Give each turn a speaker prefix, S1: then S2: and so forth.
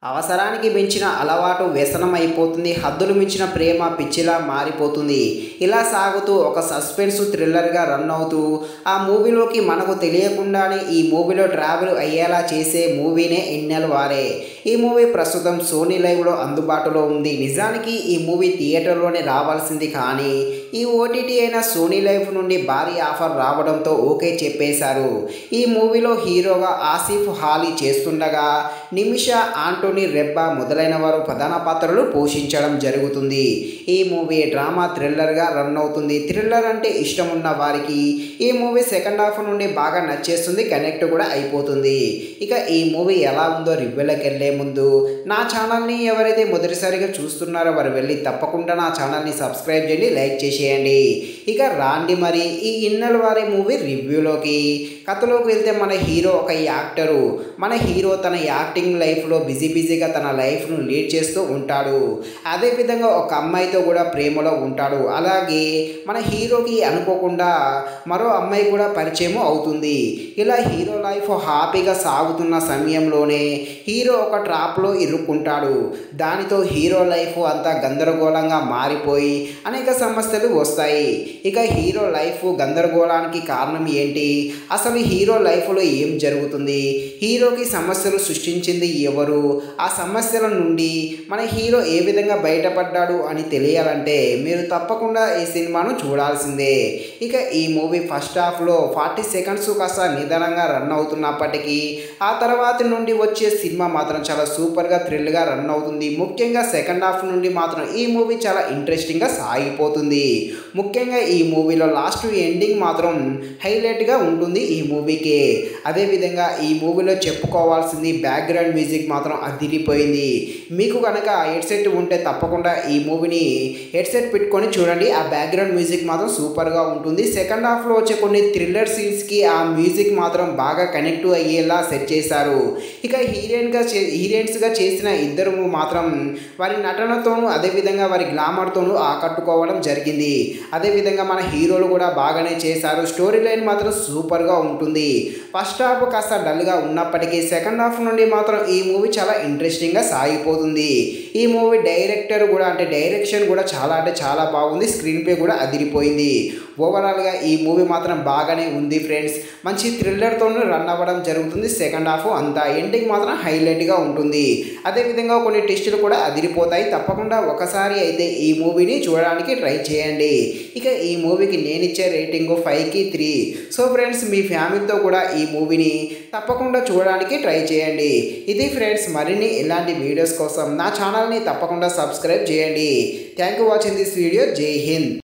S1: అవసరానికి మించిన అలవాటు వ్యసనం అయిపోతుంది హద్దులు మించిన ప్రేమ పిచ్చిలా మారిపోతుంది ఇలా సాగుతూ ఒక సస్పెన్స్ థ్రిల్లర్గా రన్ అవుతూ ఆ మూవీలోకి మనకు తెలియకుండానే ఈ మూవీలో ట్రావెల్ అయ్యేలా చేసే మూవీనే ఇన్నెల్ వారే ఈ మూవీ ప్రస్తుతం సోనీ లైవ్లో అందుబాటులో ఉంది నిజానికి ఈ మూవీ థియేటర్లోనే రావాల్సింది కానీ ఈ ఓటీటీ అయిన సోనీ లైవ్ నుండి భారీ ఆఫర్ రావడంతో ఓకే చెప్పేశారు ఈ మూవీలో హీరోగా ఆసిఫ్ హాలీ చేస్తుండగా నిమిష ఆంటోనీ రెబ్బా మొదలైన వారు ప్రధాన పాత్రలు పోషించడం జరుగుతుంది ఈ మూవీ డ్రామా థ్రిల్లర్గా రన్ అవుతుంది థ్రిల్లర్ అంటే ఇష్టం ఉన్న వారికి ఈ మూవీ సెకండ్ హాఫ్ నుండి బాగా నచ్చేస్తుంది కనెక్ట్ కూడా అయిపోతుంది ఇక ఈ మూవీ ఎలా ఉందో రివ్యూలోకి వెళ్ళే ముందు నా ఛానల్ని ఎవరైతే మొదటిసారిగా చూస్తున్నారో వారు వెళ్ళి తప్పకుండా నా ఛానల్ని సబ్స్క్రైబ్ చేయండి లైక్ చేసేయండి ఇక రాండి మరి ఈ ఇన్నల్ వారి మూవీ రివ్యూలోకి కథలోకి వెళ్తే మన హీరో ఒక యాక్టరు మన హీరో తన యాక్టింగ్ లైఫ్లో బిజీ బిజీగా తన లైఫ్ను లీడ్ చేస్తూ ఉంటాడు అదేవిధంగా ఒక అమ్మాయితో కూడా ప్రేమలో ఉంటాడు అలాగే మన హీరోకి అనుకోకుండా మరో అమ్మాయి కూడా పరిచయం అవుతుంది ఇలా హీరో లైఫ్ హ్యాపీగా సాగుతున్న సమయంలోనే హీరో ఒక ట్రాప్లో ఇరుక్కుంటాడు దానితో హీరో లైఫ్ అంతా గందరగోళంగా మారిపోయి అనేక సమస్యలు వస్తాయి ఇక హీరో లైఫ్ గందరగోళానికి కారణం ఏంటి అసలు హీరో లైఫ్లో ఏం జరుగుతుంది హీరోకి సమస్యలు సృష్టించింది ఎవరు ఆ సమస్యల నుండి మన హీరో ఏ విధంగా బయటపడ్డాడు అని తెలియాలంటే మీరు తప్పకుండా ఈ సినిమాను చూడాల్సిందే ఇక ఈ మూవీ ఫస్ట్ హాఫ్లో ఫార్టీ సెకండ్స్ కాస్త నిదానంగా రన్ అవుతున్నప్పటికీ ఆ తర్వాత నుండి వచ్చే సినిమా మాత్రం చాలా సూపర్గా థ్రిల్గా రన్ అవుతుంది ముఖ్యంగా సెకండ్ హాఫ్ నుండి మాత్రం ఈ మూవీ చాలా ఇంట్రెస్టింగ్గా సాగిపోతుంది ముఖ్యంగా ఈ మూవీలో లాస్ట్ ఎండింగ్ మాత్రం హైలైట్గా ఉంటుంది ఈ మూవీకి అదేవిధంగా ఈ మూవీలో చెప్పుకోవాల్సింది బ్యాక్గ్రౌండ్ మ్యూజిక్ మాత్రం అదిరిపోయింది మీకు కనుక హెడ్సెట్ ఉంటే తప్పకుండా ఈ మూవీని హెడ్సెట్ పెట్టుకొని చూడండి ఆ బ్యాక్గ్రౌండ్ మ్యూజిక్ మాత్రం సూపర్గా ఉంటుంది సెకండ్ హాఫ్లో వచ్చే కొన్ని థ్రిల్లర్ సీన్స్కి ఆ మ్యూజిక్ మాత్రం బాగా కనెక్ట్ అయ్యేలా సెట్ చేశారు ఇక హీరోయిన్గా చే హీరోయిన్స్గా చేసిన ఇద్దరు మాత్రం వారి నటనతోనూ అదేవిధంగా వారి గ్లామర్తోనూ ఆకట్టుకోవడం జరిగింది అదేవిధంగా మన హీరోలు కూడా బాగానే చేశారు స్టోరీ లైన్ మాత్రం సూపర్గా ఉంటుంది ఫస్ట్ హాఫ్ కాస్త డల్గా ఉన్నప్పటికీ సెకండ్ హాఫ్ నుండి మాత్రం ఈ మూవీ చాలా ఇంట్రెస్టింగ్గా సాగిపోతుంది ఈ మూవీ డైరెక్టర్ కూడా అంటే డైరెక్షన్ కూడా చాలా అంటే చాలా బాగుంది స్క్రీన్ ప్లే కూడా అదిరిపోయింది ఓవరాల్గా ఈ మూవీ మాత్రం బాగానే ఉంది ఫ్రెండ్స్ మంచి థ్రిల్లర్తోనూ రన్ అవ్వడం జరుగుతుంది సెకండ్ హాఫ్ అంతా ఎండింగ్ మాత్రం హైలైట్గా ఉంటుంది అదేవిధంగా కొన్ని టెస్టులు కూడా అదిరిపోతాయి తప్పకుండా ఒకసారి అయితే ఈ మూవీని చూడడానికి ట్రై చేయండి ఇక ఈ మూవీకి నేను ఇచ్చే రేటింగ్ ఫైవ్కి త్రీ సో ఫ్రెండ్స్ మీ ఫ్యామిలీతో కూడా ఈ మూవీని తప్పకుండా చూడడానికి ట్రై చేయండి ఇది ఫ్రెండ్స్ మరిన్ని ఇలాంటి వీడియోస్ కోసం నా ఛానల్ని తప్పకుండా సబ్స్క్రైబ్ చేయండి thank you watching this video Jai Hind